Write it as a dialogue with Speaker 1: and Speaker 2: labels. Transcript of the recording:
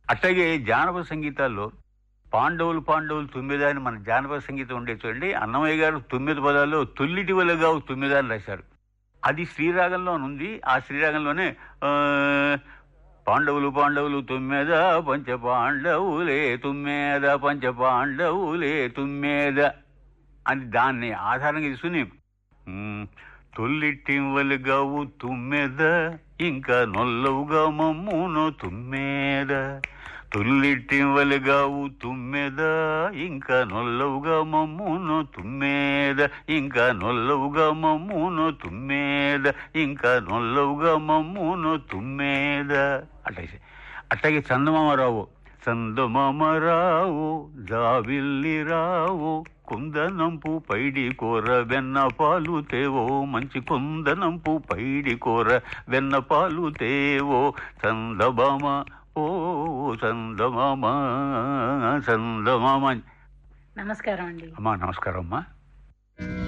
Speaker 1: అట్లాగే జానపద సంగీతాల్లో పాండవులు పాండవులు తొమ్మిది అని మన జానపద సంగీతం ఉండే చూడండి అన్నమయ్య గారు తొమ్మిది పదాల్లో తొల్లిటి వలగా తొమ్మిది అని రాశారు అది శ్రీరాగంలో ఉంది ఆ శ్రీరాగంలోనే ఆ, పాండవులు పాండవులు తుమ్మెద పంచ పాండవులే తుమ్మెద పంచ పాండవులే తుమ్మెద అని దాన్ని ఆధారంగా తీసుకుని ఉమ్, తొల్లిటివలుగావు తుమ్మెద ఇంకా నొల్లవుగా మమ్మును తుమ్మెద తొల్లిటివలుగావు తుమ్మెద ఇంకా నొల్లవుగా మమ్మును తుమ్మెద ఇంకా నొల్లవుగా మమ్మును తుమ్మెద ఇంకా నొల్లవుగా మమ్మును తుమ్మెద అట్లాగే అట్లాగే చందమామరావు చందమామరావు జావిల్లి రావు కుందనంపు పైడి కూర వెన్న పాలు తేవో మంచి కుందనంపు పైడి కూర వెన్న పాలు తేవో చందమామ ఓ చందమామ చందమామ
Speaker 2: నమస్కారం అండి
Speaker 1: అమ్మా నమస్కారం అమ్మా